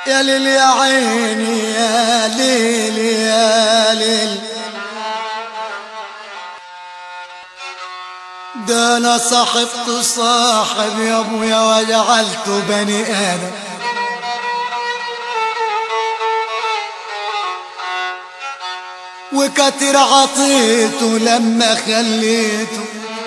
يا ليل يا عيني يا ليل يا ليل ده انا صاحبت صاحب يا ابويا وجعلته بني ادم وكتر عطيته لما خليته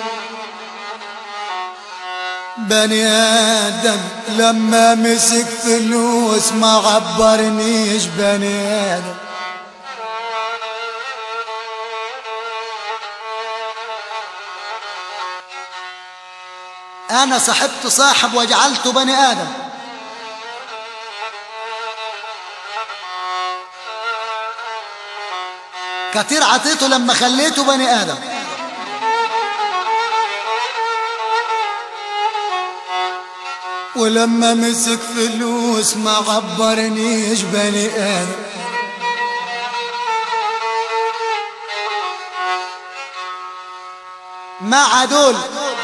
بني آدم لما مسك فلوس ما عبرنيش بني آدم أنا صاحبت صاحب وجعلته بني آدم كتير عطيته لما خليته بني آدم ولما مسك فلوس ما عبرنيش بني آدم مع دول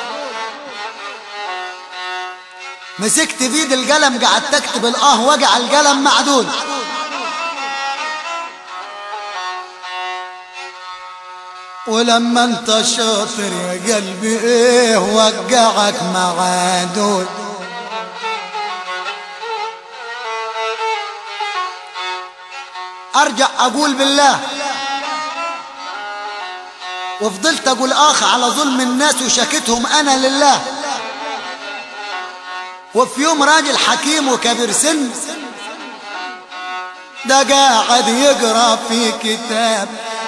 مسكت بيد القلم قعدت اكتب الاه وجع القلم مع دول ولما انت شاطر يا قلبي ايه وقعك مع دول ارجع اقول بالله وفضلت اقول اخ على ظلم الناس وشكتهم انا لله وفي يوم راجل حكيم وكبير سن ده قاعد يقرا في كتاب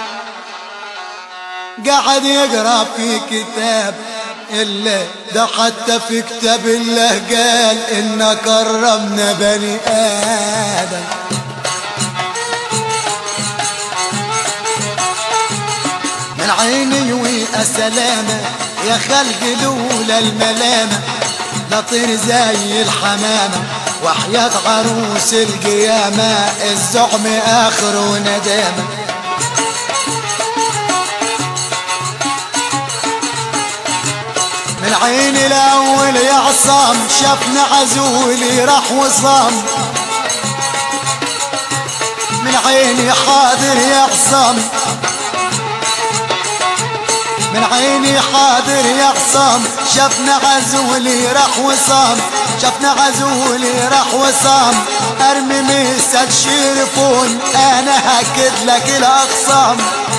قاعد يقرا في كتاب إلا ده حتى في كتاب الله قال إن كرمنا بني آدم من عيني وأسلامة يا خلق لولا الملامة لطير زي الحمامة وحياة عروس القيامة الزعم آخر ندامة من عيني الأول يا عصام شافنا عزولي راح وصام من عيني حاضر يا عصام من عيني حاضر يا عصام شفنا غزولي راح وصام شفنا غزولي راح وصام ارمي مسك شيرفون انا هكد لك الاقسام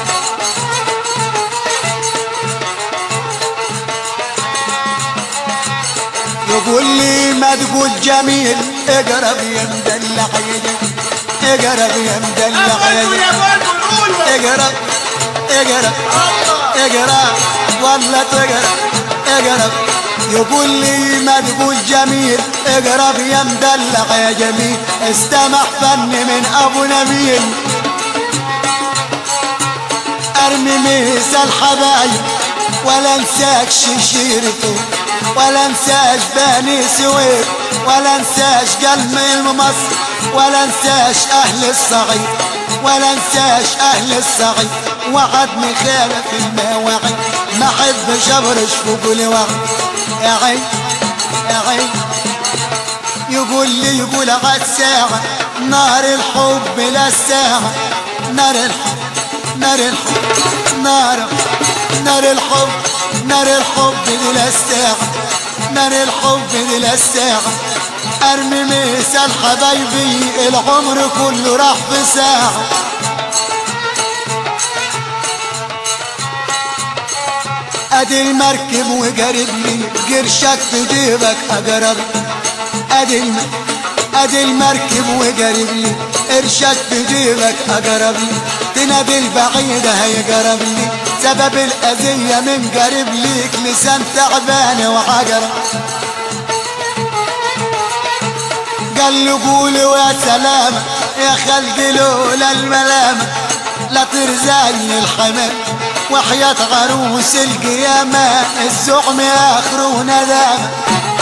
يقول لي ما تقول جميل اقرب يا مدلع اقرب يا مدلع اقرب اقرب اقرب والله تقرب اقرب يقول لي ما تقول جميل اقرب يا مدلع يا جميل استمع فن من ابو نبيل ارمي ميس الحبايب ولا انساك شيرته ولا انساش بني سويد ولا انساش قلب مصر ولا انساش اهل الصعيد ولا انساش اهل الصعيد وعدني خالف المواعيد ما احبش ابرش فوق الوعد يا عين يا عين يقول لي يقول عاد ساعة نار الحب لا الساعة نار الحب نار الحب نار نار الحب نار الحب دي لا الساعة نار الحب دي لا الساعة ارمي مثال حبايبي العمر كله راح في ساعة ادي المركب وقرب لي قرشك في جيبك اقرب ادي ادي المركب وقرب لي قرشك في جيبك اقرب لي تنادي البعيدة هيقرب لي سبب الأذية من قريب ليك لسان تعبان وعقرب قال له قولوا يا سلامة يا خلق لولا الملامة لا ترزاني الحمام وحياة عروس القيامة الزعم آخر ندامة